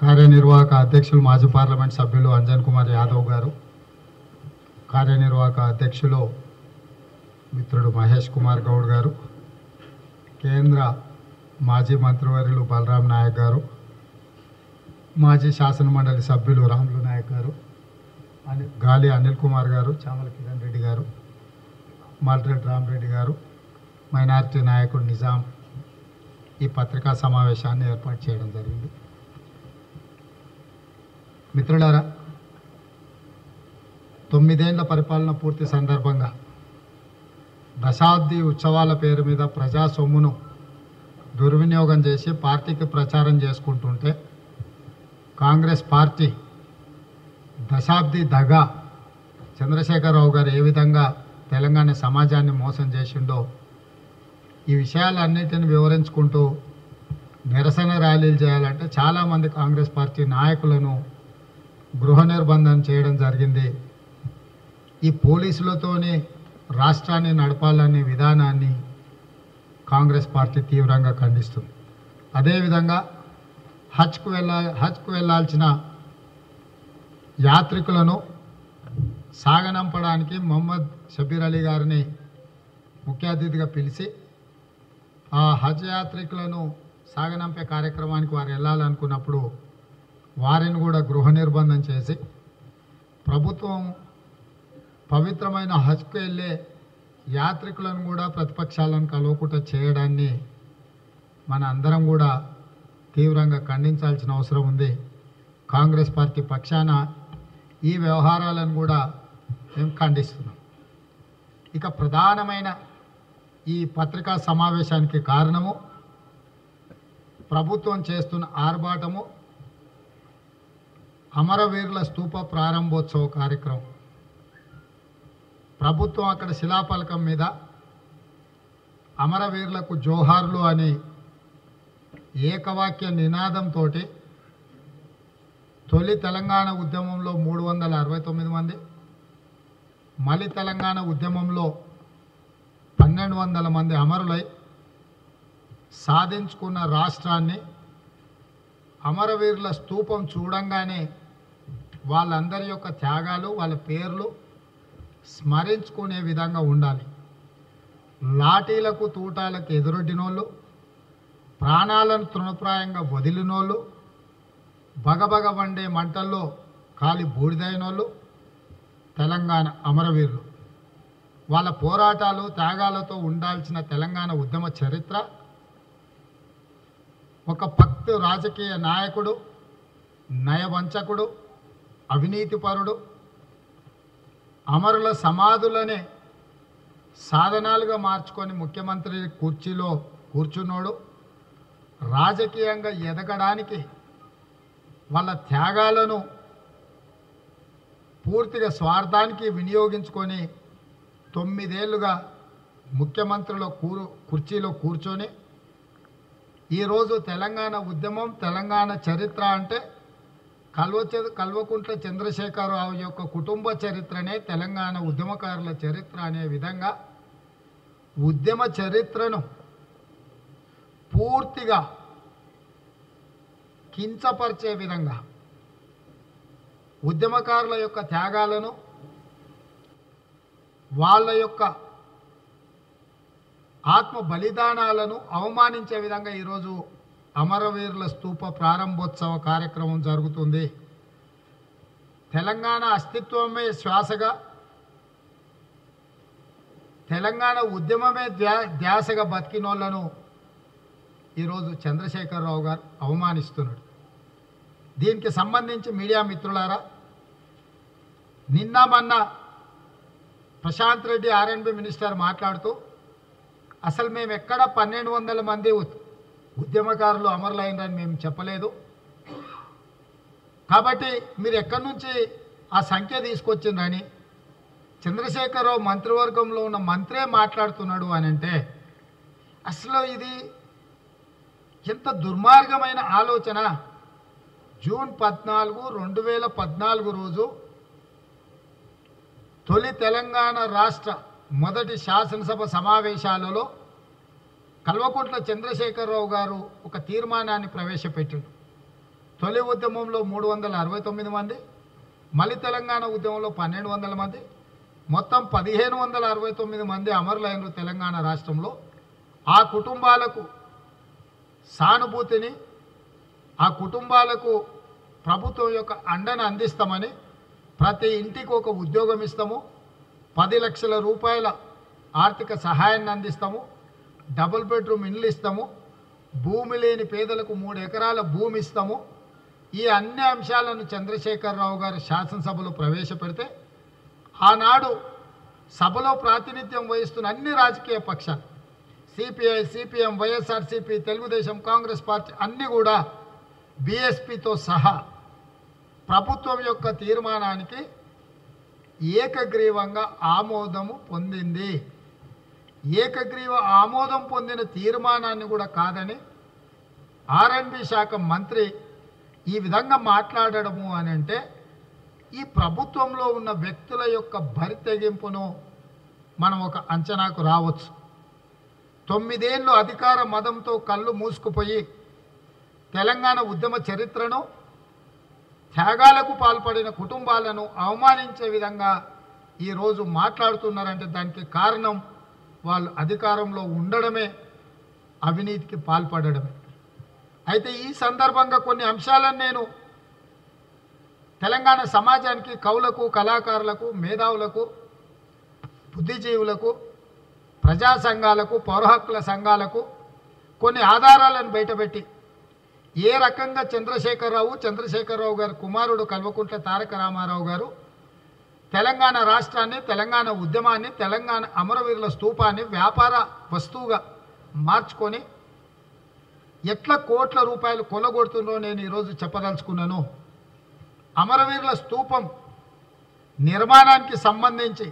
కార్యనిర్వాహక అధ్యక్షులు మాజీ పార్లమెంట్ సభ్యులు అంజన్ కుమార్ యాదవ్ గారు కార్యనిర్వాహక అధ్యక్షులు మిత్రుడు మహేష్ కుమార్ గౌడ్ గారు కేంద్ర మాజీ మంత్రివర్యులు బలరాం నాయక్ గారు మాజీ శాసనమండలి సభ్యులు రాములు నాయక్ గారు అని గాలి అనిల్ కుమార్ గారు చామల కిరణ్ రెడ్డి గారు మల్రెడ్డి రామరెడ్డి గారు మైనారిటీ నాయకుడు నిజాం ఈ పత్రికా సమావేశాన్ని ఏర్పాటు చేయడం జరిగింది మిత్రులారా తొమ్మిదేళ్ల పరిపాలన పూర్తి సందర్భంగా దశాబ్ది ఉత్సవాల పేరు మీద ప్రజా సొమ్మును దుర్వినియోగం చేసి పార్టీకి ప్రచారం చేసుకుంటుంటే కాంగ్రెస్ పార్టీ దశాబ్ది దగా చంద్రశేఖరరావు గారు ఏ విధంగా తెలంగాణ సమాజాన్ని మోసం చేసిండో ఈ విషయాలన్నిటిని వివరించుకుంటూ నిరసన ర్యాలీలు చేయాలంటే చాలామంది కాంగ్రెస్ పార్టీ నాయకులను గృహ నిర్బంధం చేయడం జరిగింది ఈ పోలీసులతోనే రాష్ట్రాన్ని నడపాలనే విధానాన్ని కాంగ్రెస్ పార్టీ తీవ్రంగా ఖండిస్తుంది అదేవిధంగా హజ్కు వెళ్ళా హజ్కు వెళ్ళాల్సిన యాత్రికులను సాగనంపడానికి మొహమ్మద్ షబీర్ అలీ గారిని ముఖ్య అతిథిగా పిలిచి ఆ హజ్ యాత్రికులను సాగనంపే కార్యక్రమానికి వారు వెళ్ళాలనుకున్నప్పుడు వారిని కూడా గృహ నిర్బంధం చేసి ప్రభుత్వం పవిత్రమైన హజ్కు వెళ్ళే యాత్రికులను కూడా ప్రతిపక్షాలను కలవకుండా చేయడాన్ని మన అందరం కూడా తీవ్రంగా ఖండించాల్సిన అవసరం ఉంది కాంగ్రెస్ పార్టీ పక్షాన ఈ వ్యవహారాలను కూడా మేము ఖండిస్తున్నాం ఇక ప్రధానమైన ఈ పత్రికా సమావేశానికి కారణము ప్రభుత్వం చేస్తున్న ఆర్భాటము అమరవీరుల స్తూప ప్రారంభోత్సవ కార్యక్రమం ప్రభుత్వం అక్కడ శిలాఫలకం మీద అమరవీరులకు జోహార్లు అని ఏకవాక్య నినాదంతో తొలి తెలంగాణ ఉద్యమంలో మూడు వందల అరవై తొమ్మిది మంది మలి తెలంగాణ ఉద్యమంలో పన్నెండు వందల మంది అమరులై సాధించుకున్న రాష్ట్రాన్ని అమరవీరుల స్తూపం చూడంగానే వాళ్ళందరి యొక్క త్యాగాలు వాళ్ళ పేర్లు స్మరించుకునే విధంగా ఉండాలి లాఠీలకు తూటాలకు ఎదురొడ్డినోళ్ళు ప్రాణాలను తృణప్రాయంగా వదిలినోళ్ళు బగబగ వండే మంటల్లో కాలి బూడిదైనోళ్ళు తెలంగాణ అమరవీరులు వాళ్ళ పోరాటాలు త్యాగాలతో ఉండాల్సిన తెలంగాణ ఉద్యమ చరిత్ర ఒక భక్తు రాజకీయ నాయకుడు నయవంచకుడు అవినీతిపరుడు అమరుల సమాధులనే సాధనాలుగా మార్చుకొని ముఖ్యమంత్రి కుర్చీలో కూర్చున్నోడు రాజకీయంగా ఎదగడానికి వాళ్ళ త్యాగాలను పూర్తిగా స్వార్థానికి వినియోగించుకొని తొమ్మిదేళ్లుగా ముఖ్యమంత్రిలో కూరు కుర్చీలో కూర్చొని ఈరోజు తెలంగాణ ఉద్యమం తెలంగాణ చరిత్ర అంటే కల్వ కల్వకుంట్ల చంద్రశేఖరరావు యొక్క కుటుంబ చరిత్రనే తెలంగాణ ఉద్యమకారుల చరిత్ర అనే విధంగా ఉద్యమ చరిత్రను పూర్తిగా కించపరిచే విధంగా ఉద్యమకారుల యొక్క త్యాగాలను వాళ్ళ యొక్క ఆత్మ బలిదానాలను అవమానించే విధంగా ఈరోజు అమరవీరుల స్తూప ప్రారంభోత్సవ కార్యక్రమం జరుగుతుంది తెలంగాణ అస్తిత్వమే శ్వాసగా తెలంగాణ ఉద్యమమే ధ్యా ధ్యాసగా బతికినోళ్లను ఈరోజు చంద్రశేఖరరావు గారు అవమానిస్తున్నాడు దీనికి సంబంధించి మీడియా మిత్రులారా నిన్న మొన్న ప్రశాంత్ రెడ్డి ఆర్ఎన్బి మినిస్టర్ మాట్లాడుతూ అసలు మేము ఎక్కడ పన్నెండు వందల మంది ఉ- ఉద్యమకారులు అమరులైనరని మేము చెప్పలేదు కాబట్టి మీరు ఎక్కడి నుంచి ఆ సంఖ్య తీసుకొచ్చిండ్రని చంద్రశేఖరరావు మంత్రివర్గంలో ఉన్న మంత్రే మాట్లాడుతున్నాడు అని అంటే అసలు ఇది ఎంత దుర్మార్గమైన ఆలోచన జూన్ పద్నాలుగు రెండు వేల పద్నాలుగు రోజు తొలి తెలంగాణ రాష్ట్ర మొదటి శాసనసభ సమావేశాలలో కల్వకుంట్ల చంద్రశేఖరరావు గారు ఒక తీర్మానాన్ని ప్రవేశపెట్టాడు తొలి ఉద్యమంలో మూడు వందల అరవై తొమ్మిది మంది మళ్ళీ తెలంగాణ ఉద్యమంలో పన్నెండు వందల మంది మొత్తం పదిహేను వందల అరవై తొమ్మిది మంది అమరులైనరు తెలంగాణ రాష్ట్రంలో ఆ కుటుంబాలకు సానుభూతిని ఆ కుటుంబాలకు ప్రభుత్వం యొక్క అండను అందిస్తామని ప్రతి ఇంటికి ఒక ఉద్యోగం ఇస్తాము పది లక్షల రూపాయల ఆర్థిక సహాయాన్ని అందిస్తాము డబుల్ బెడ్రూమ్ ఇండ్లు ఇస్తాము భూమి లేని పేదలకు మూడు ఎకరాల భూమి ఇస్తాము ఈ అన్ని అంశాలను చంద్రశేఖరరావు గారు శాసనసభలో ప్రవేశపెడితే ఆనాడు సభలో ప్రాతినిధ్యం వహిస్తున్న అన్ని రాజకీయ పక్షాలు సిపిఐ సిపిఎం వైఎస్ఆర్సిపి తెలుగుదేశం కాంగ్రెస్ పార్టీ అన్నీ కూడా బీఎస్పీతో సహా ప్రభుత్వం యొక్క తీర్మానానికి ఏకగ్రీవంగా ఆమోదము పొందింది ఏకగ్రీవ ఆమోదం పొందిన తీర్మానాన్ని కూడా కాదని ఆర్ఎండ్బి శాఖ మంత్రి ఈ విధంగా మాట్లాడడము అని అంటే ఈ ప్రభుత్వంలో ఉన్న వ్యక్తుల యొక్క బరి తెగింపును మనం ఒక అంచనాకు రావచ్చు తొమ్మిదేళ్ళు అధికార మదంతో కళ్ళు మూసుకుపోయి తెలంగాణ ఉద్యమ చరిత్రను త్యాగాలకు పాల్పడిన కుటుంబాలను అవమానించే విధంగా ఈరోజు మాట్లాడుతున్నారంటే దానికి కారణం వాళ్ళు అధికారంలో ఉండడమే అవినీతికి పాల్పడడమే అయితే ఈ సందర్భంగా కొన్ని అంశాలను నేను తెలంగాణ సమాజానికి కవులకు కళాకారులకు మేధావులకు బుద్ధిజీవులకు ప్రజా సంఘాలకు పౌర హక్కుల సంఘాలకు కొన్ని ఆధారాలను బయటపెట్టి ఏ రకంగా చంద్రశేఖరరావు చంద్రశేఖరరావు గారి కుమారుడు కల్వకుంట్ల తారక రామారావు గారు తెలంగాణ రాష్ట్రాన్ని తెలంగాణ ఉద్యమాన్ని తెలంగాణ అమరవీరుల స్తూపాన్ని వ్యాపార వస్తువుగా మార్చుకొని ఎట్లా కోట్ల రూపాయలు కొల్లగొడుతుందో నేను ఈరోజు చెప్పదలుచుకున్నాను అమరవీరుల స్తూపం నిర్మాణానికి సంబంధించి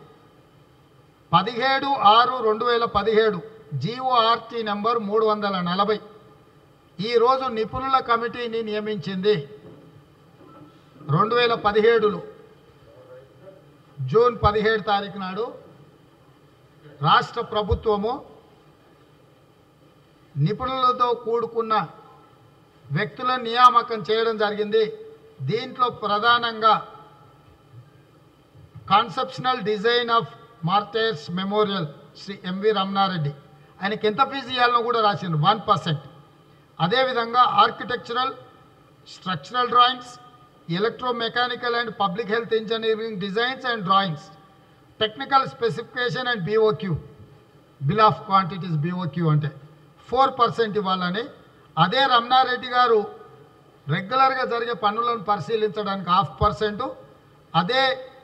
పదిహేడు ఆరు రెండు వేల పదిహేడు జీఓఆర్టీ నెంబర్ మూడు వందల నలభై ఈరోజు నిపుణుల కమిటీని నియమించింది రెండు వేల పదిహేడులో జూన్ పదిహేడు తారీఖు నాడు రాష్ట్ర ప్రభుత్వము నిపుణులతో కూడుకున్న వ్యక్తుల నియామకం చేయడం జరిగింది దీంట్లో ప్రధానంగా conceptional design of martyrs memorial Shri MV Ramana Reddy ఆయనకి ఎంత ఫీజు ఇవ్వాలనో కూడా రాసిండు వన్ పర్సెంట్ అదేవిధంగా architectural structural drawings electromechanical and public health engineering designs and drawings technical specification and BOQ bill of quantities BOQ అంటే ఫోర్ పర్సెంట్ ఇవ్వాలని అదే రమణారెడ్డి గారు రెగ్యులర్గా జరిగే పనులను పరిశీలించడానికి హాఫ్ పర్సెంట్ అదే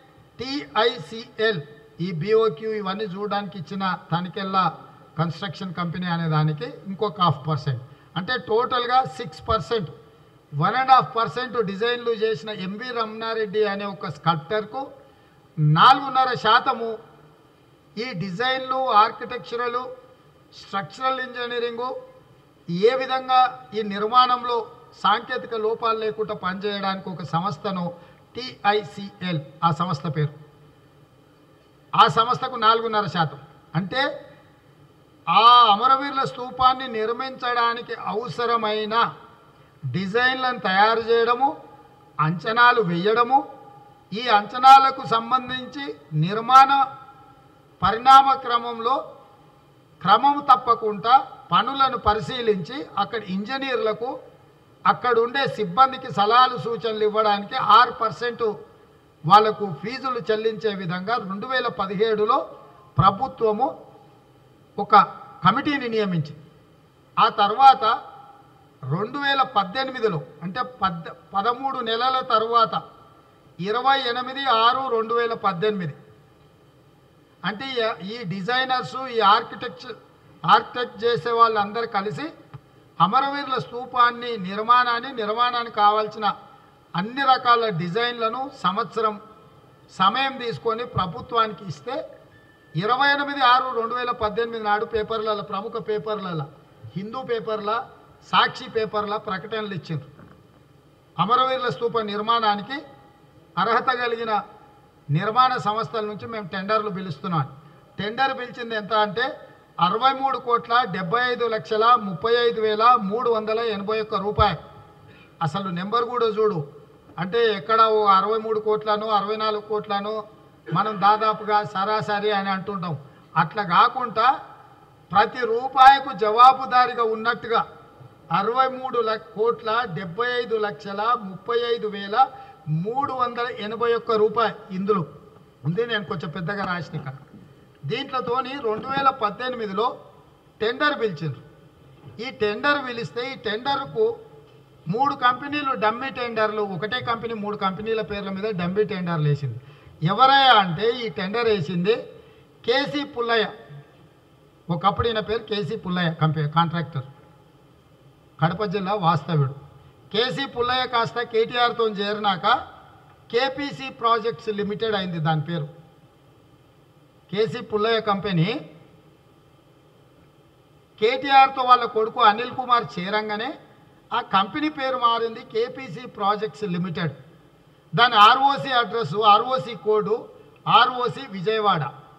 టిఐసిఎల్ ఈ బీఓక్యూ ఇవన్నీ చూడడానికి ఇచ్చిన తనికెళ్ళ కన్స్ట్రక్షన్ కంపెనీ అనే దానికి ఇంకొక హాఫ్ పర్సెంట్ అంటే టోటల్గా six percent one and half percent డిజైన్లు చేసిన ఎంవి రమణారెడ్డి అనే ఒక స్కల్ప్టర్కు నాలుగున్నర శాతము ఈ డిజైన్లు ఆర్కిటెక్చరలు స్ట్రక్చరల్ ఇంజనీరింగు ఏ విధంగా ఈ నిర్మాణంలో సాంకేతిక లోపాలు లేకుండా పనిచేయడానికి ఒక సంస్థను టిఐసిఎల్ ఆ సంస్థ పేరు ఆ సంస్థకు నాలుగున్నర శాతం అంటే ఆ అమరవీరుల స్తూపాన్ని నిర్మించడానికి అవసరమైన డిజైన్లను తయారు చేయడము అంచనాలు వేయడము ఈ అంచనాలకు సంబంధించి నిర్మాణ పరిణామ క్రమంలో క్రమం తప్పకుండా పనులను పరిశీలించి అక్కడ ఇంజనీర్లకు అక్కడ ఉండే సిబ్బందికి సలహాలు సూచనలు ఇవ్వడానికి ఆరు పర్సెంట్ వాళ్లకు ఫీజులు చెల్లించే విధంగా రెండు వేల పదిహేడులో ప్రభుత్వము ఒక కమిటీని నియమించింది ఆ తర్వాత రెండు వేల పద్దెనిమిదిలో అంటే పద్ పదమూడు నెలల తర్వాత ఇరవై ఎనిమిది ఆరు రెండు వేల పద్దెనిమిది అంటే ఈ- ఈ డిజైనర్స్ ఈ ఆర్కిటెక్చర్ ఆర్కిటెక్ట్ చేసే వాళ్ళందరూ కలిసి అమరవీరుల స్తూపాన్ని నిర్మాణాన్ని నిర్మాణానికి కావాల్సిన అన్ని రకాల డిజైన్లను సంవత్సరం సమయం తీసుకొని ప్రభుత్వానికి ఇస్తే ఇరవై ఎనిమిది ఆరు రెండు వేల పద్దెనిమిది నాడు పేపర్లలో ప్రముఖ పేపర్లలో హిందూ పేపర్ల సాక్షి పేపర్ల ప్రకటనలు ఇచ్చిండ్రు అమరవీరుల స్తూప నిర్మాణానికి అర్హత కలిగిన నిర్మాణ సంస్థల నుంచి మేము టెండర్లు పిలుస్తున్నాం టెండర్ పిలిచింది ఎంత అంటే అరవై మూడు కోట్ల డెబ్బై ఐదు లక్షల ముప్పై ఐదు వేల మూడు వందల ఎనభై ఒక్క రూపాయలు అసలు నెంబర్ కూడా చూడు అంటే ఎక్కడ ఓ అరవై మూడు కోట్లను అరవై నాలుగు కోట్లను మనం దాదాపుగా సరాసరి అని అంటుంటాం అట్లా కాకుండా ప్రతి రూపాయికు జవాబుదారిగా ఉన్నట్టుగా అరవై మూడు లక్ష కోట్ల డెబ్బై ఐదు లక్షల ముప్పై ఐదు వేల మూడు వందల ఎనభై ఒక్క రూపాయి ఇందులో ఉంది నేను కొంచెం పెద్దగా రాసిన ఇక్కడ దీంట్లోతోని రెండు వేల పద్దెనిమిదిలో టెండర్ పిలిచిండ్రు ఈ టెండర్ పిలిస్తే ఈ టెండర్కు మూడు కంపెనీలు డమ్మీ టెండర్లు ఒకటే కంపెనీ మూడు కంపెనీల పేర్ల మీద డమ్మీ టెండర్లు వేసింది ఎవరయ్యా అంటే ఈ టెండర్ వేసింది కేసీ పుల్లయ్య ఒకప్పుడు ఈయన పేరు KC Pullaiah company contractor Kadapa జిల్లా వాస్తవ్యుడు కేసీ పుల్లయ్య కాస్త కేటీఆర్తో చేరినాక కేపీసీ ప్రాజెక్ట్స్ లిమిటెడ్ అయింది దాని పేరు కేసీ పుల్లయ్య కంపెనీ కేటీఆర్తో వాళ్ళ కొడుకు అనిల్ కుమార్ చేరంగానే ఆ కంపెనీ పేరు మారింది కేపీసీ ప్రాజెక్ట్స్ లిమిటెడ్ దాని ROC address ROC code ROC Vijayawada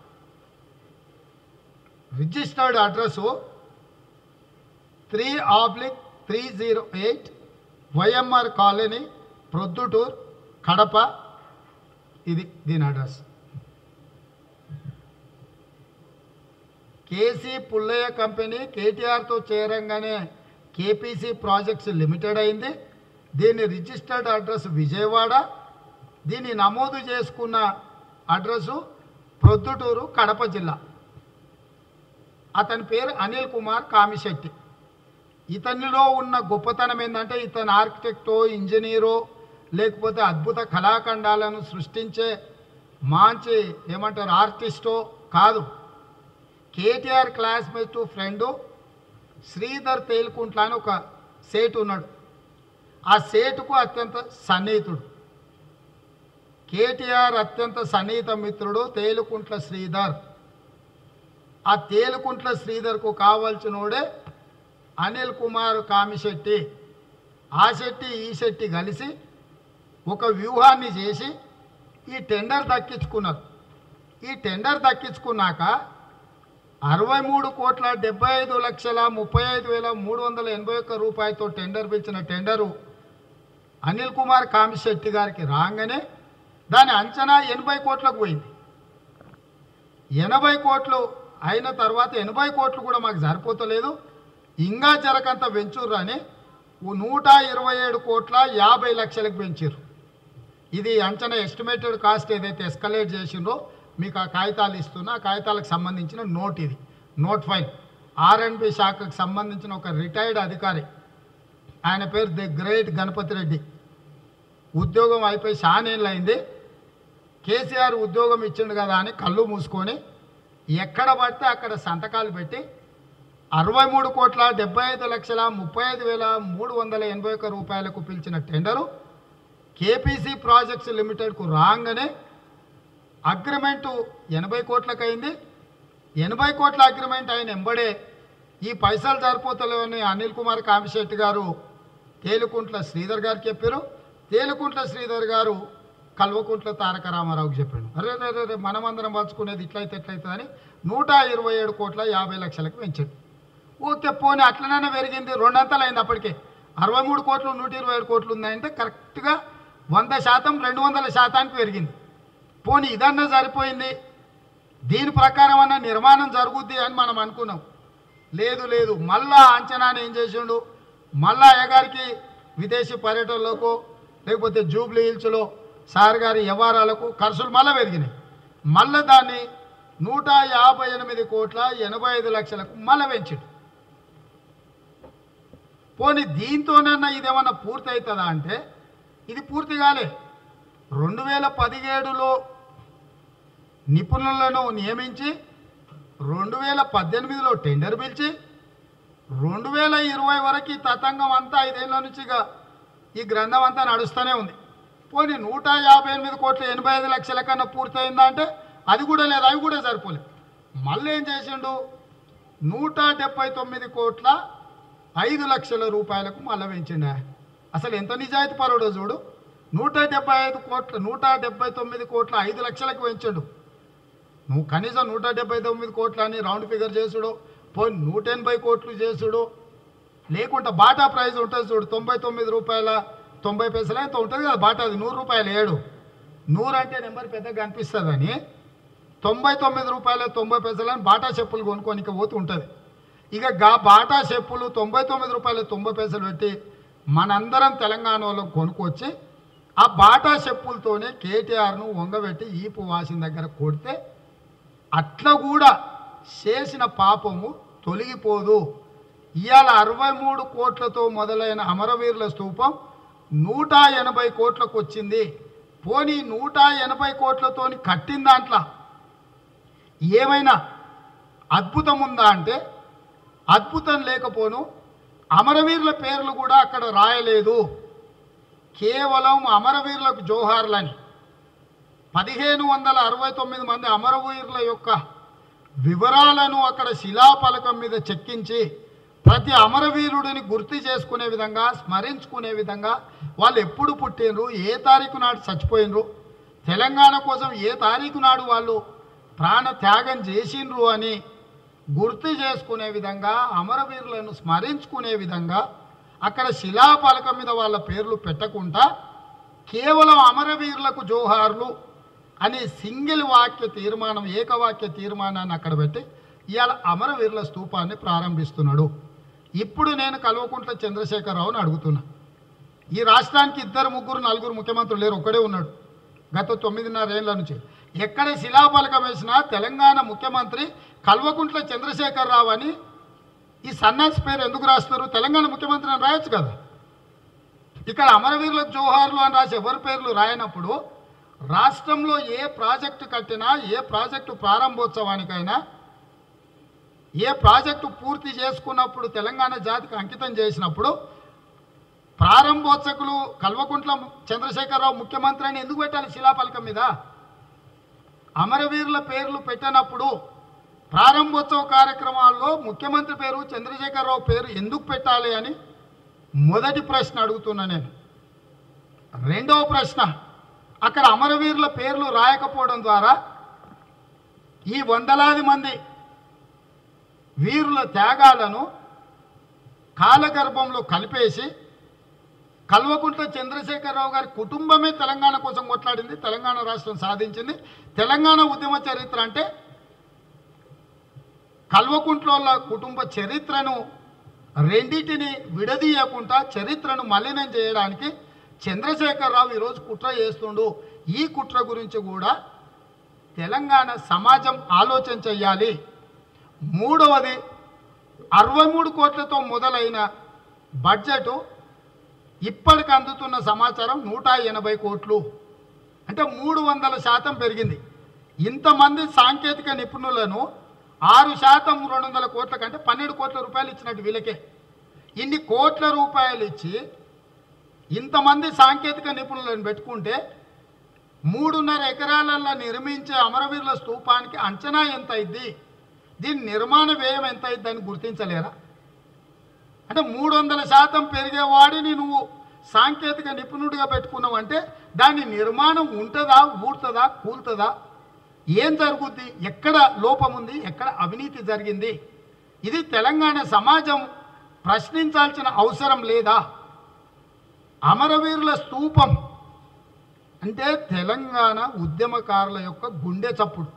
registered address three oblique three zero eight YMR colony Proddatur Kadapa ఇది దీని అడ్రస్ కేసీ పుల్లయ్య కంపెనీ కేటీఆర్తో చేరంగానే కేపీసీ ప్రాజెక్ట్స్ లిమిటెడ్ అయింది దీని రిజిస్టర్డ్ అడ్రస్ విజయవాడ దీన్ని నమోదు చేసుకున్న అడ్రస్సు ప్రొద్దుటూరు కడప జిల్లా అతని పేరు అనిల్ కుమార్ కామిశెట్టి ఇతనిలో ఉన్న గొప్పతనం ఏంటంటే ఇతను ఆర్కిటెక్టో ఇంజనీరో లేకపోతే అద్భుత కళాఖండాలను సృష్టించే మంచి ఏమంటారు ఆర్టిస్టో కాదు KTR classmate friend Sridhar Telukuntla అని ఒక సేటు ఉన్నాడు ఆ సేటుకు అత్యంత సన్నిహితుడు కేటీఆర్ అత్యంత సన్నిహిత మిత్రుడు తేలుకుంట్ల శ్రీధర్ ఆ తేలుకుంట్ల శ్రీధర్కు కావాల్సినోడే అనిల్ కుమార్ కామిశెట్టి ఆ శెట్టి ఈ శెట్టి కలిసి ఒక వ్యూహాన్ని చేసి ఈ టెండర్ దక్కించుకున్నారు ఈ టెండర్ దక్కించుకున్నాక అరవై మూడు కోట్ల డెబ్బై ఐదు లక్షల ముప్పై ఐదు వేల మూడు వందల ఎనభై ఒక్క రూపాయలతో టెండర్ పిలిచిన టెండరు అనిల్ కుమార్ కామిశెట్టి గారికి రాగానే దాని అంచనా ఎనభై కోట్లకు పోయింది ఎనభై కోట్లు అయిన తర్వాత ఎనభై కోట్లు కూడా మాకు సరిపోతలేదు ఇంకా జరకంత పెంచుర్రు అని ఓ నూట ఇరవై ఏడు కోట్ల యాభై లక్షలకు పెంచారు ఇది అంచనా ఎస్టిమేటెడ్ కాస్ట్ ఏదైతే ఎస్కలేట్ చేసిండ్రో మీకు ఆ కాగితాలు ఇస్తున్నా ఆ కాగితాలకు సంబంధించిన నోట్ ఇది నోట్ ఫైల్ ఆర్ఎండ్బి శాఖకు సంబంధించిన ఒక రిటైర్డ్ అధికారి ఆయన పేరు ది గ్రేట్ గణపతి రెడ్డి ఉద్యోగం అయిపోయి షానేళ్ళు అయింది కేసీఆర్ ఉద్యోగం ఇచ్చిండు కదా అని కళ్ళు మూసుకొని ఎక్కడ పడితే అక్కడ సంతకాలు పెట్టి అరవై మూడు కోట్ల డెబ్బై ఐదు లక్షల ముప్పై ఐదు వేల మూడు వందల ఎనభై ఒక్క రూపాయలకు పిలిచిన టెండరు కేపీసీ ప్రాజెక్ట్స్ లిమిటెడ్కు రాగానే అగ్రిమెంటు ఎనభై కోట్లకు అయింది ఎనభై కోట్ల అగ్రిమెంట్ అయిన ఎంబడే ఈ పైసలు సరిపోతలేవని అనిల్ కుమార్ కామిశెట్టి గారు తేలుకుంట్ల శ్రీధర్ గారికి చెప్పారు తేలుకుంట్ల శ్రీధర్ గారు కల్వకుంట్ల తారక రామారావుకి చెప్పాడు అరే రే రే, రే మనమందరం పంచుకునేది ఇట్లయితే ఎట్లయితే అని నూట ఇరవై ఏడు కోట్ల యాభై లక్షలకు పెంచాడు ఓకే పోనీ అట్లనైనా పెరిగింది రెండంతలు అయింది అప్పటికే అరవై మూడు కోట్లు నూట ఇరవై ఏడు కోట్లు ఉందంటే కరెక్ట్గా వంద శాతం రెండు వందల శాతానికి పెరిగింది పోనీ ఇదన్నా సరిపోయింది దీని ప్రకారం అన్న నిర్మాణం జరుగుద్ది అని మనం అనుకున్నాం లేదు లేదు మళ్ళా అంచనాని ఏం చేసిండు మళ్ళా అయ్యగారికి విదేశీ పర్యటనలకు లేకపోతే జూబ్లీ హిల్స్లో సార్ గారి వ్యవహారాలకు ఖర్చులు మళ్ళీ పెరిగినాయి మళ్ళీ దాన్ని నూట యాభై ఎనిమిది కోట్ల ఎనభై ఐదు లక్షలకు మళ్ళీ పెంచిండు పోనీ దీంతోనన్నా ఇదేమన్నా పూర్తి అవుతుందా అంటే ఇది పూర్తి కాలే రెండు వేల పదిహేడులో నిపుణులను నియమించి రెండు వేల పద్దెనిమిదిలో టెండర్ పిలిచి రెండు వేల ఇరవై వరకు ఈ తతంగం అంతా ఐదేళ్ల నుంచిగా ఈ గ్రంథం అంతా నడుస్తూనే ఉంది పోనీ నూట యాభై ఎనిమిది కోట్ల ఎనభై ఐదు లక్షల కన్నా పూర్తయిందా అంటే అది కూడా లేదు అవి కూడా సరిపోలేదు మళ్ళీ ఏం చేసిండు నూట డెబ్బై తొమ్మిది కోట్ల ఐదు లక్షల రూపాయలకు మళ్ళీ పెంచిండా అసలు ఎంత నిజాయితీ పరుడో చూడు నూట డెబ్బై ఐదు కోట్ల నూట డెబ్బై తొమ్మిది కోట్ల ఐదు లక్షలకు పెంచాడు నువ్వు కనీసం నూట డెబ్బై తొమ్మిది కోట్లు అని రౌండ్ ఫిగర్ చేసుడు పోయి నూట ఎనభై కోట్లు చేసుడు లేకుంటే బాటా ప్రైస్ ఉంటుంది చూడు తొంభై తొమ్మిది రూపాయల తొంభై పైసలు ఎంత ఉంటుంది కదా బాటా అది నూరు రూపాయలు ఏడు నూరు అంటే నెంబర్ పెద్దగా కనిపిస్తుందని తొంభై తొమ్మిది రూపాయల తొంభై పైసలు అని బాటా చెప్పులు కొనుక్కోనికి పోతూ ఉంటుంది ఇక గా బాటా చెప్పులు తొంభై తొమ్మిది రూపాయల తొంభై పైసలు పెట్టి మనందరం తెలంగాణ వాళ్ళం కొనుక్కొచ్చి ఆ బాటా చెప్పులతోనే కేటీఆర్ను వంగబెట్టి ఈపు వాసిన దగ్గర కొడితే అట్లా కూడా చేసిన పాపము తొలగిపోదు ఇవాళ అరవై మూడు కోట్లతో మొదలైన అమరవీరుల స్తూపం నూట ఎనభై కోట్లకు వచ్చింది పోనీ నూట ఎనభై కోట్లతోని కట్టిన దాంట్లో ఏమైనా అద్భుతం ఉందా అంటే అద్భుతం లేకపోను అమరవీరుల పేర్లు కూడా అక్కడ రాయలేదు కేవలం అమరవీరులకు జోహార్లని పదిహేను వందల అరవై తొమ్మిది మంది అమరవీరుల యొక్క వివరాలను అక్కడ శిలాఫలకం మీద చెక్కించి ప్రతి అమరవీరుడిని గుర్తు చేసుకునే విధంగా స్మరించుకునే విధంగా వాళ్ళు ఎప్పుడు పుట్టినరు ఏ తారీఖు నాడు చచ్చిపోయినరు తెలంగాణ కోసం ఏ తారీఖు నాడు వాళ్ళు ప్రాణ త్యాగం చేసిండ్రు అని గుర్తు చేసుకునే విధంగా అమరవీరులను స్మరించుకునే విధంగా అక్కడ శిలాఫలకం మీద వాళ్ళ పేర్లు పెట్టకుండా కేవలం అమరవీరులకు జోహార్లు అనే సింగిల్ వాక్య తీర్మానం ఏకవాక్య తీర్మానాన్ని అక్కడ పెట్టి ఇవాళ అమరవీరుల స్తూపాన్ని ప్రారంభిస్తున్నాడు ఇప్పుడు నేను కల్వకుంట్ల చంద్రశేఖరరావుని అడుగుతున్నా ఈ రాష్ట్రానికి ఇద్దరు ముగ్గురు నలుగురు ముఖ్యమంత్రులు లేరు ఒక్కడే ఉన్నాడు గత తొమ్మిదిన్నర ఏళ్ళ నుంచి ఎక్కడ శిలాఫలకం వేసినా తెలంగాణ ముఖ్యమంత్రి కల్వకుంట్ల చంద్రశేఖరరావు అని ఈ సన్నాసి పేరు ఎందుకు రాస్తారు తెలంగాణ ముఖ్యమంత్రి అని రాయొచ్చు కదా ఇక్కడ అమరవీరులకు జోహార్లు అని రాసి ఎవరి పేర్లు రాయనప్పుడు రాష్ట్రంలో ఏ ప్రాజెక్టు కట్టినా ఏ ప్రాజెక్టు ప్రారంభోత్సవానికైనా ఏ ప్రాజెక్టు పూర్తి చేసుకున్నప్పుడు తెలంగాణ జాతికి అంకితం చేసినప్పుడు ప్రారంభోత్సకులు కల్వకుంట్ల చంద్రశేఖరరావు ముఖ్యమంత్రి అని ఎందుకు పెట్టాలి శిలాఫలకం మీద అమరవీరుల పేర్లు పెట్టినప్పుడు ప్రారంభోత్సవ కార్యక్రమాల్లో ముఖ్యమంత్రి పేరు చంద్రశేఖరరావు పేరు ఎందుకు పెట్టాలి అని మొదటి ప్రశ్న అడుగుతున్నా నేను రెండవ ప్రశ్న అక్కడ అమరవీరుల పేర్లు రాయకపోవడం ద్వారా ఈ వందలాది మంది వీరుల త్యాగాలను కాలగర్భంలో కలిపేసి కల్వకుంట్ల చంద్రశేఖరరావు గారి కుటుంబమే తెలంగాణ కోసం కొట్లాడింది తెలంగాణ రాష్ట్రం సాధించింది తెలంగాణ ఉద్యమ చరిత్ర అంటే కల్వకుంట్ల కుటుంబ చరిత్రను రెండింటిని విడదీయకుండా చరిత్రను మలినం చేయడానికి చంద్రశేఖరరావు ఈరోజు కుట్ర చేస్తుండు ఈ కుట్ర గురించి కూడా తెలంగాణ సమాజం ఆలోచన చెయ్యాలి మూడవది అరవై మూడు కోట్లతో మొదలైన బడ్జెట్ ఇప్పటికి అందుతున్న సమాచారం నూట ఎనభై కోట్లు అంటే మూడు వందల శాతం పెరిగింది ఇంతమంది సాంకేతిక నిపుణులను ఆరు శాతం రెండు వందల కోట్ల కంటే పన్నెండు కోట్ల రూపాయలు ఇచ్చినట్టు వీళ్ళకే ఇన్ని కోట్ల రూపాయలు ఇచ్చి ఇంతమంది సాంకేతిక నిపుణులను పెట్టుకుంటే మూడున్నర ఎకరాలలో నిర్మించే అమరవీరుల స్తూపానికి అంచనా ఎంత అయింది దీని నిర్మాణ వ్యయం ఎంత అయింది అని గుర్తించలేరా అంటే మూడు వందల శాతం పెరిగేవాడిని నువ్వు సాంకేతిక నిపుణుడిగా పెట్టుకున్నావు అంటే దాని నిర్మాణం ఉంటుందా ఊడుతుందా కూలుతుందా ఏం జరుగుద్ది ఎక్కడ లోపం ఉంది ఎక్కడ అవినీతి జరిగింది ఇది తెలంగాణ సమాజం ప్రశ్నించాల్సిన అవసరం లేదా అమరవీరుల స్తూపం అంటే తెలంగాణ ఉద్యమకారుల యొక్క గుండె చప్పుడు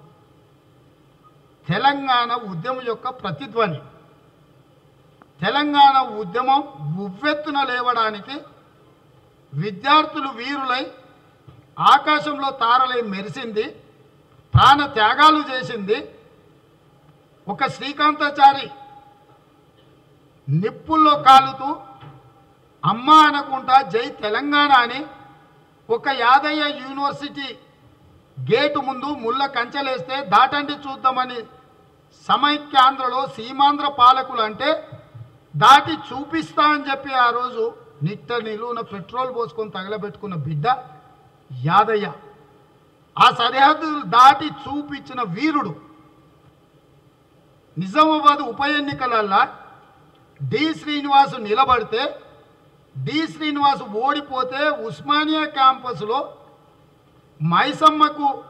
తెలంగాణ ఉద్యమం యొక్క ప్రతిధ్వని తెలంగాణ ఉద్యమం ఉవ్వెత్తున లేవడానికి విద్యార్థులు వీరులై ఆకాశంలో తారలై మెరిసింది ప్రాణ త్యాగాలు చేసింది ఒక శ్రీకాంతాచారి నిప్పుల్లో కాలుతూ అమ్మ అనకుండా జై తెలంగాణ అని ఒక యాదయ్య యూనివర్సిటీ గేటు ముందు ముళ్ళ కంచెలేస్తే దాటండి చూద్దామని సమైక్యాంధ్రలో సీమాంధ్ర పాలకులు అంటే దాటి చూపిస్తా అని చెప్పి ఆ రోజు నిట్ట నిలువున పెట్రోల్ పోసుకొని తగలబెట్టుకున్న బిడ్డ యాదయ్య ఆ సరిహద్దులు దాటి చూపించిన వీరుడు నిజామాబాద్ ఉప ఎన్నికలల్లా డి శ్రీనివాసు నిలబడితే డి శ్రీనివాసు ఓడిపోతే ఉస్మానియా క్యాంపస్లో మైసమ్మకు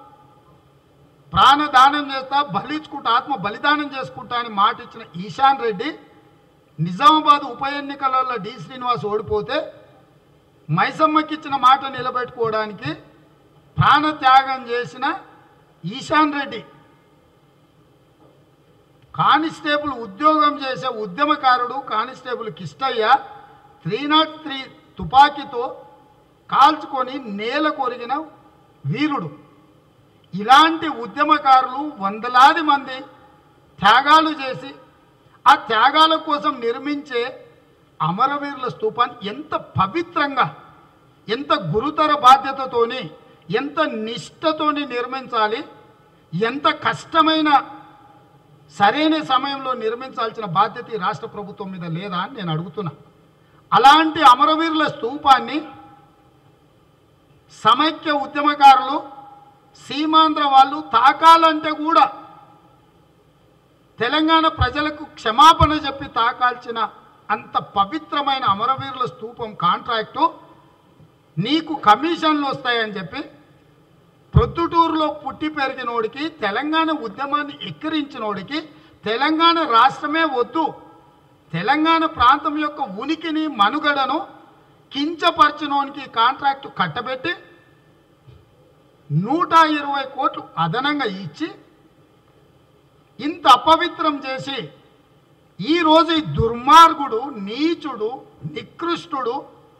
ప్రాణదానం చేస్తా బలించుకుంటా ఆత్మ బలిదానం చేసుకుంటా అని మాట ఇచ్చిన ఈశాన్ రెడ్డి నిజామాబాద్ ఉప ఎన్నికలలో డి శ్రీనివాస్ ఓడిపోతే మైసమ్మకి ఇచ్చిన మాట నిలబెట్టుకోవడానికి ప్రాణత్యాగం చేసిన ఈశాన్ రెడ్డి కానిస్టేబుల్ ఉద్యోగం చేసే ఉద్యమకారుడు constable Kishtaiah three nought three తుపాకీతో కాల్చుకొని నేల కొరిగిన వీరుడు ఇలాంటి ఉద్యమకారులు వందలాది మంది త్యాగాలు చేసి ఆ త్యాగాల కోసం నిర్మించే అమరవీరుల స్తూపాన్ని ఎంత పవిత్రంగా ఎంత గురుతర బాధ్యతతోని ఎంత నిష్ఠతోని నిర్మించాలి ఎంత కష్టమైన సరైన సమయంలో నిర్మించాల్సిన బాధ్యత ఈ రాష్ట్ర ప్రభుత్వం మీద లేదా అని నేను అడుగుతున్నా అలాంటి అమరవీరుల స్తూపాన్ని సమైక్య ఉద్యమకారులు సీమాంధ్ర వాళ్ళు తాకాలంటే కూడా తెలంగాణ ప్రజలకు క్షమాపణ చెప్పి తాకాల్సిన అంత పవిత్రమైన అమరవీరుల స్తూపం కాంట్రాక్టు నీకు కమిషన్లు వస్తాయని చెప్పి ప్రొద్దుటూరులో పుట్టి పెరిగినోడికి తెలంగాణ ఉద్యమాన్ని ఎక్కిరించినోడికి తెలంగాణ రాష్ట్రమే వద్దు తెలంగాణ ప్రాంతం యొక్క ఉనికిని మనుగడను కించపరిచినోనికి కాంట్రాక్టు కట్టబెట్టి నూట ఇరవై కోట్లు అదనంగా ఇచ్చి ఇంత అపవిత్రం చేసి ఈరోజు ఈ దుర్మార్గుడు నీచుడు నికృష్టుడు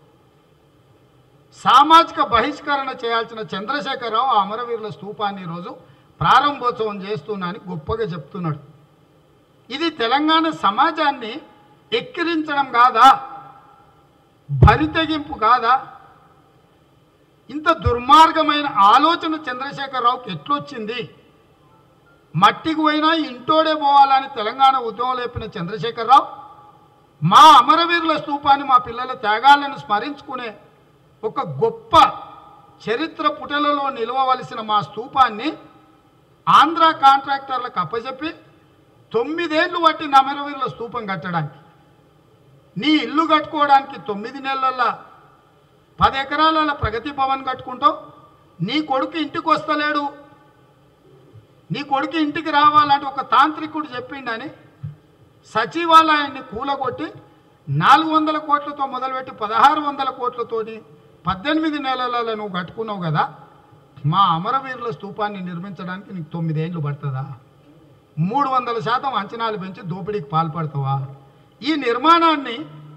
సామాజిక బహిష్కరణ చేయాల్సిన చంద్రశేఖరరావు ఆ అమరవీరుల స్తూపాన్ని ఈరోజు ప్రారంభోత్సవం చేస్తున్నానని గొప్పగా చెప్తున్నాడు ఇది తెలంగాణ సమాజాన్ని ఎక్కిరించడం కాదా భరితెగింపు కాదా ఇంత దుర్మార్గమైన ఆలోచన చంద్రశేఖరరావుకి ఎట్లొచ్చింది మట్టికి పోయినా ఇంటోడే పోవాలని తెలంగాణ ఉద్యమం లేపిన చంద్రశేఖరరావు మా అమరవీరుల స్తూపాన్ని మా పిల్లల త్యాగాలను స్మరించుకునే ఒక గొప్ప చరిత్ర పుటలలో నిలవవలసిన మా స్తూపాన్ని ఆంధ్ర కాంట్రాక్టర్లకు అప్పచెప్పి తొమ్మిదేళ్లు పట్టిన అమరవీరుల స్తూపం కట్టడానికి నీ ఇల్లు కట్టుకోవడానికి తొమ్మిది నెలల పది ఎకరాల ప్రగతి భవన్ కట్టుకుంటావు నీ కొడుకు ఇంటికి వస్తలేడు నీ కొడుకు ఇంటికి రావాలంటే ఒక తాంత్రికుడు చెప్పిండని సచివాలయాన్ని కూలగొట్టి నాలుగు వందల కోట్లతో మొదలుపెట్టి పదహారు వందల కోట్లతోని పద్దెనిమిది నెలలలో నువ్వు కట్టుకున్నావు కదా మా అమరవీరుల స్తూపాన్ని నిర్మించడానికి నీకు తొమ్మిదేళ్ళు పడుతుందా మూడు వందల శాతం అంచనాలు పెంచి దోపిడీకి పాల్పడతావా ఈ నిర్మాణాన్ని